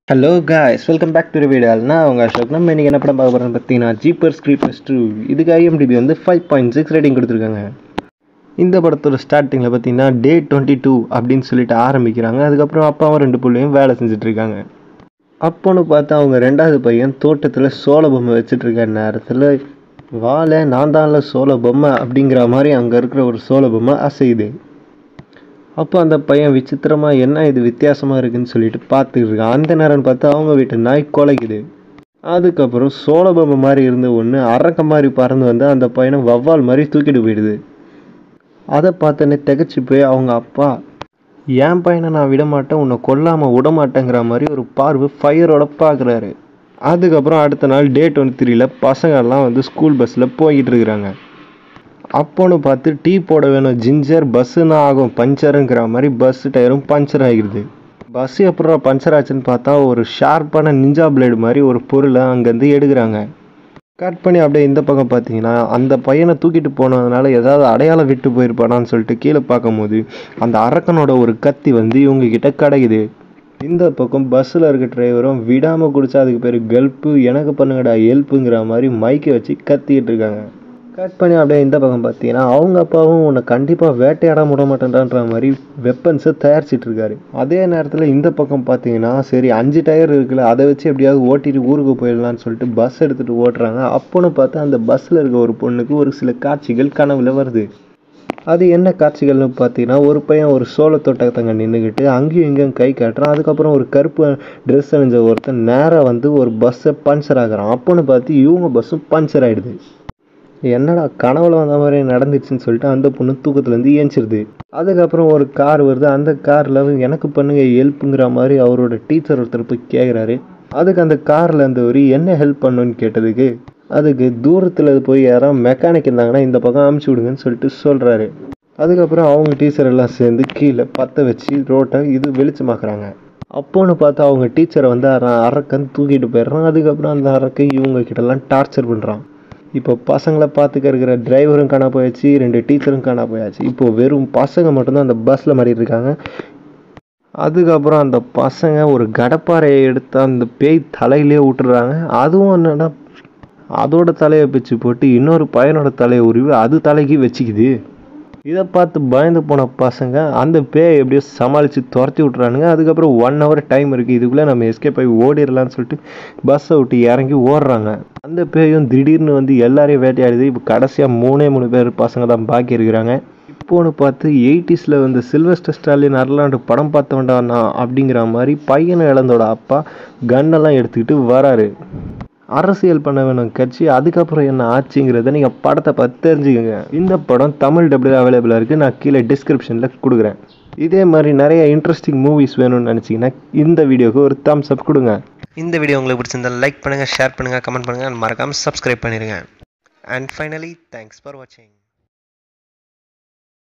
hello guys welcome back to video நான் உங்கள் அசோக் நம்ம இன்றைக்கி என்ன படம் பார்க்க போகிறோம்னு பார்த்தீங்கன்னா ஜீப்பர் ஸ்கிரீப்பர்ஸ் டூ இதுக்கு ஐஎம்டிபி வந்து ஃபைவ் பாயிண்ட் சிக்ஸ் ரேட்டிங் கொடுத்துருக்காங்க இந்த படத்தோட ஸ்டார்டிங்கில் பார்த்தீங்கன்னா டே டுவெண்ட்டி டூ அப்படின்னு சொல்லிட்டு ஆரம்பிக்கிறாங்க அதுக்கப்புறம் அப்பாவும் ரெண்டு பிள்ளையும் வேலை செஞ்சுட்டு இருக்காங்க அப்போன்னு பார்த்தா அவங்க ரெண்டாவது பையன் தோட்டத்தில் சோள பொம்மை வச்சுட்டு இருக்க நேரத்தில் வாழை நான் தான்ல சோள பொம்மை அப்படிங்கிற மாதிரி அங்கே இருக்கிற ஒரு சோள பொம்மை அசையுது அப்போ அந்த பையன் விசித்திரமாக என்ன இது வித்தியாசமாக இருக்குன்னு சொல்லிட்டு பார்த்துட்டு இருக்கான் அந்த நேரம்னு பார்த்து அவங்க வீட்டு நாய் குலைக்குது அதுக்கப்புறம் சோள பொம்மை மாதிரி இருந்த ஒன்று அரக்க மாதிரி பறந்து வந்து அந்த பையனை வவ்வால் மாதிரி தூக்கிட்டு போயிடுது அதை பார்த்தோன்னே திகச்சு போய் அவங்க அப்பா என் பையனை நான் விட மாட்டேன் உன்னை கொல்லாமல் விட மாட்டேங்கிற மாதிரி ஒரு பார்வை ஃபயரோட பார்க்குறாரு அதுக்கப்புறம் அடுத்த நாள் டே டுவெண்ட்டி த்ரீல பசங்கள்லாம் வந்து ஸ்கூல் பஸ்ஸில் போய்கிட்டு இருக்கிறாங்க அப்போன்னு பார்த்து டீ போட வேணும் ஜிஞ்சர் பஸ்ஸுனா ஆகும் பஞ்சருங்கிற மாதிரி பஸ் டயரும் பஞ்சர் ஆகிடுது பஸ் எப்பறம் பஞ்சர் ஆச்சுன்னு பார்த்தா ஒரு ஷார்ப்பான நிஞ்சா பிளேடு மாதிரி ஒரு பொருளை அங்கேருந்து எடுக்கிறாங்க கட் பண்ணி அப்படியே இந்த பக்கம் பார்த்தீங்கன்னா அந்த பையனை தூக்கிட்டு போனதுனால ஏதாவது அடையாளம் விட்டு போயிருப்பானான்னு சொல்லிட்டு கீழே பார்க்கும்போது அந்த அரக்கனோட ஒரு கத்தி வந்து இவங்க கிட்ட கிடைக்குது இந்த பக்கம் பஸ்ஸில் இருக்க டிரைவரும் விடாமல் குடிச்சா அதுக்கு பேர் கல்ப்பு எனக்கு பண்ணுங்கடா ஹெல்ப்புங்கிற மாதிரி மைக்கை வச்சு கத்திக்கிட்டு இருக்காங்க கட் பண்ணி அப்படியே இந்த பக்கம் பார்த்தீங்கன்னா அவங்க அப்பாவும் உன்னை கண்டிப்பாக வேட்டையாட விட மாட்டேன்டான்ற மாதிரி வெப்பன்ஸை தயாரிச்சிட்டு இருக்காரு அதே நேரத்தில் இந்த பக்கம் பார்த்தீங்கன்னா சரி அஞ்சு டயர் இருக்குல்ல அதை வச்சு எப்படியாவது ஓட்டிட்டு ஊருக்கு போயிடலாம்னு சொல்லிட்டு பஸ் எடுத்துகிட்டு ஓட்டுறாங்க அப்போன்னு பார்த்தா அந்த பஸ்ஸில் இருக்க ஒரு பொண்ணுக்கு ஒரு சில காட்சிகள் கனவுல வருது அது என்ன காட்சிகள்னு பார்த்தீங்கன்னா ஒரு பையன் ஒரு சோள தோட்டத்தங்க நின்றுக்கிட்டு அங்கேயும் இங்கேயும் கை காட்டுறான் அதுக்கப்புறம் ஒரு கருப்பு ட்ரெஸ் அணிஞ்ச ஒருத்தன் நேராக வந்து ஒரு பஸ்ஸை பஞ்சர் ஆகுறான் அப்போன்னு பார்த்து இவங்க பஸ்ஸும் பஞ்சர் ஆகிடுது என்னடா கனவுல வந்த மாதிரி நடந்துச்சுன்னு சொல்லிட்டு அந்த பொண்ணு தூக்கத்துலேருந்து ஏஞ்சிருது அதுக்கப்புறம் ஒரு கார் வருது அந்த காரில் எனக்கு பண்ணுங்க ஹெல்ப்புங்கிற மாதிரி அவரோட டீச்சர் ஒருத்தர் போய் கேட்குறாரு அதுக்கு அந்த காரில் இருந்தவர் என்ன ஹெல்ப் பண்ணுன்னு கேட்டதுக்கு அதுக்கு தூரத்தில் போய் யாராவது மெக்கானிக் இருந்தாங்கன்னா இந்த பக்கம் அமுச்சு விடுங்கன்னு சொல்லிட்டு சொல்கிறாரு அதுக்கப்புறம் அவங்க டீச்சர் எல்லாம் சேர்ந்து கீழே பற்ற வச்சு ரோட்டை இது வெளிச்சமாக்குறாங்க அப்போன்னு பார்த்தா அவங்க டீச்சரை வந்து அரக்கன் தூக்கிட்டு போயிடுறான் அதுக்கப்புறம் அந்த அரக்கன் இவங்க கிட்டலாம் டார்ச்சர் பண்ணுறான் இப்போ பசங்களை பார்த்துக்க இருக்கிற டிரைவரும் காணா போயாச்சு ரெண்டு டீச்சரும் காணா போயாச்சு இப்போ வெறும் பசங்க மட்டும்தான் அந்த பஸ்ஸில் மாறிட்டு இருக்காங்க அதுக்கப்புறம் அந்த பசங்க ஒரு கடப்பாறையை எடுத்து அந்த பேய் தலையிலே விட்டுறாங்க அதுவும் என்னன்னா அதோட தலையை பிச்சு போட்டு இன்னொரு பையனோட தலையை உருவி அது தலைக்கு வச்சுக்குது இதை பார்த்து பயந்து போன பசங்க அந்த பேயை எப்படியோ சமாளித்து துரத்தி விட்றானுங்க அதுக்கப்புறம் ஒன் ஹவர் டைம் இருக்குது இதுக்குள்ளே நம்ம எஸ்கேப் ஆகி ஓடிடலான்னு சொல்லிட்டு பஸ்ஸை விட்டு இறங்கி ஓடுறாங்க அந்த பேயும் திடீர்னு வந்து எல்லாரையும் வேட்டையாடுது இப்போ கடைசியாக மூணே மூணு பேர் பசங்க தான் பாக்கி இருக்கிறாங்க இப்போன்னு பார்த்து எயிட்டிஸில் வந்து சில்வஸ்டர் ஸ்டாலின் அருளாண்டு படம் பார்த்தவன்டா நான் அப்படிங்கிற மாதிரி பையனை இழந்தோட அப்பா கன்னெல்லாம் எடுத்துக்கிட்டு வராரு அரசியல் பண்ண வேணும் கட்சி அதுக்கப்புறம் என்ன ஆச்சுங்கிறத நீங்கள் படத்தை பார்த்து தெரிஞ்சுக்கோங்க இந்த படம் தமிழ் டபுள் அவைலபிளாக இருக்குது நான் கீழே டிஸ்கிரிப்ஷனில் கொடுக்குறேன் இதே மாதிரி நிறைய இன்ட்ரெஸ்டிங் மூவிஸ் வேணும்னு நினச்சிங்கன்னா இந்த வீடியோக்கு ஒரு தம்ஸ் அப் கொடுங்க இந்த வீடியோ உங்களுக்கு பிடிச்சிருந்தா லைக் பண்ணுங்கள் ஷேர் பண்ணுங்கள் கமெண்ட் பண்ணுங்கள் மறக்காமல் சப்ஸ்கிரைப் பண்ணிடுங்க அண்ட் ஃபைனலி தேங்க்ஸ் ஃபார் வாட்சிங்